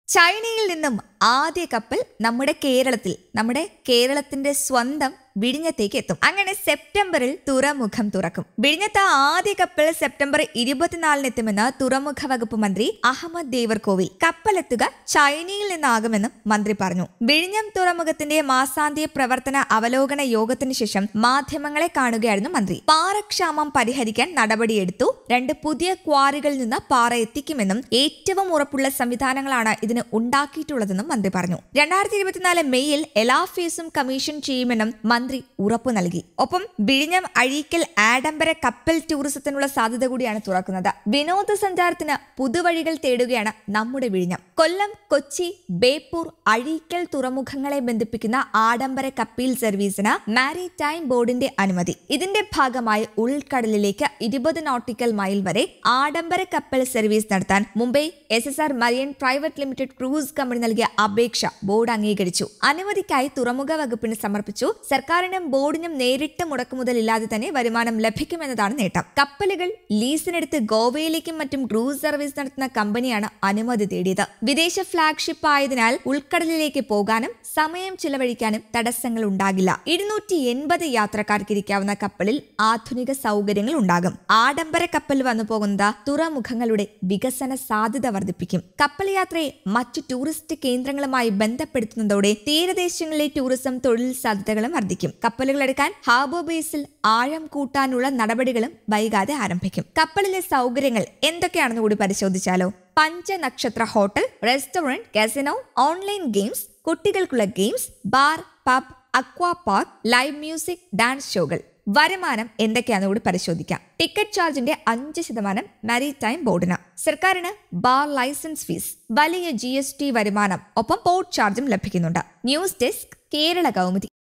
ചൈനയിൽ നിന്നും ആദ്യ കപ്പൽ നമ്മുടെ കേരളത്തിൽ നമ്മുടെ കേരളത്തിന്റെ സ്വന്തം വിഴിഞ്ഞത്തേക്ക് എത്തും അങ്ങനെ സെപ്റ്റംബറിൽ തുറമുഖം തുറക്കും വിഴിഞ്ഞത്ത് ആദ്യ കപ്പൽ സെപ്റ്റംബർ ഇരുപത്തിനാലിന് എത്തുമെന്ന് തുറമുഖ വകുപ്പ് മന്ത്രി അഹമ്മദ് ദേവർകോവിൽ കപ്പലെത്തുക ചൈനയിൽ നിന്നാകുമെന്നും മന്ത്രി പറഞ്ഞു വിഴിഞ്ഞം തുറമുഖത്തിന്റെ മാസാന്ത്യ പ്രവർത്തന അവലോകന യോഗത്തിന് ശേഷം മാധ്യമങ്ങളെ കാണുകയായിരുന്നു മന്ത്രി പാറക്ഷാമം പരിഹരിക്കാൻ നടപടിയെടുത്തു രണ്ട് പുതിയ ക്വാറികളിൽ നിന്ന് പാറ എത്തിക്കുമെന്നും ഏറ്റവും ഉറപ്പുള്ള സംവിധാനങ്ങളാണ് ഇതിന് ഉണ്ടാക്കിയിട്ടുള്ളതെന്നും മന്ത്രി പറഞ്ഞു രണ്ടായിരത്തി ഇരുപത്തിനാല് മെയ്യിൽ എല്ലാ ഫേസും കമ്മീഷൻ ചെയ്യുമെന്നും മന്ത്രി ഉറപ്പു നൽകി ഒപ്പം വിഴിഞ്ഞം അഴീക്കൽ ആഡംബര കപ്പൽ ടൂറിസത്തിനുള്ള സാധ്യത കൂടിയാണ് തുറക്കുന്നത് വിനോദസഞ്ചാരത്തിന് പുതുവഴികൾ തേടുകയാണ് നമ്മുടെ വിഴിഞ്ഞം കൊല്ലം കൊച്ചി ബേപ്പൂർ അഴീക്കൽ തുറമുഖങ്ങളെ ബന്ധിപ്പിക്കുന്ന ആഡംബര കപ്പൽ സർവീസിന് മാരിടൈം ബോർഡിന്റെ അനുമതി ഇതിന്റെ ഭാഗമായി ഉൾക്കടലിലേക്ക് ഇരുപത് നോട്ടിക്കൽ മൈൽ വരെ ആഡംബര കപ്പൽ സർവീസ് നടത്താൻ Mumbai S S R Marian private limited cruise company നൽകിയ അപേക്ഷ ബോർഡ് അംഗീകരിച്ചു അനുമതിക്കായി തുറമുഖ വകുപ്പിന് സമർപ്പിച്ചു സർക്കാരിനും ബോർഡിനും നേരിട്ട് മുടക്കുമുതലില്ലാതെ തന്നെ വരുമാനം ലഭിക്കുമെന്നതാണ് നേട്ടം കപ്പലുകൾ ലീസിനെടുത്ത് ഗോവയിലേക്കും മറ്റും ക്രൂസ് സർവീസ് നടത്തുന്ന കമ്പനിയാണ് അനുമതി തേടിയത് വിദേശ ഫ്ളാഗ്ഷിപ്പ് ആയതിനാൽ ഉൾക്കടലിലേക്ക് പോകാനും സമയം ചിലവഴിക്കാനും തടസ്സങ്ങൾ ഉണ്ടാകില്ല ഇരുന്നൂറ്റി എൺപത് യാത്രക്കാർക്ക് ഇരിക്കാവുന്ന കപ്പലിൽ ആധുനിക സൗകര്യങ്ങൾ ഉണ്ടാകും ആഡംബര കപ്പൽ വന്നു പോകുന്നത് തുറമുഖങ്ങളുടെ വികസന സാധ്യത വർദ്ധിപ്പിക്കും കപ്പൽ യാത്രയെ മറ്റു ടൂറിസ്റ്റ് കേന്ദ്രങ്ങളുമായി ബന്ധപ്പെടുത്തുന്നതോടെ തീരദേശങ്ങളിലെ ടൂറിസം തൊഴിൽ സാധ്യതകളും വർദ്ധിക്കും കപ്പലുകൾ എടുക്കാൻ ഹാർബർ ബേസിൽ ആഴം കൂട്ടാനുള്ള നടപടികളും വൈകാതെ ആരംഭിക്കും കപ്പലിലെ സൗകര്യങ്ങൾ എന്തൊക്കെയാണെന്ന് കൂടി പരിശോധിച്ചാലോ പഞ്ചനക്ഷത്ര hotel restaurant casino online games കുട്ടികൾക്കുള്ള games bar pub aqua park live music dance ഷോകൾ വരുമാനം എന്തൊക്കെയാണെന്ന് കൂടി പരിശോധിക്കാം ടിക്കറ്റ് ചാർജിന്റെ അഞ്ച് ശതമാനം മാരിടൈം ബോർഡിന് സർക്കാരിന് ബാർ ലൈസൻസ് ഫീസ് വലിയ ജി വരുമാനം ഒപ്പം പോർട്ട് ചാർജും ലഭിക്കുന്നുണ്ട് ന്യൂസ് ഡെസ്ക് കേരള കൗമുദി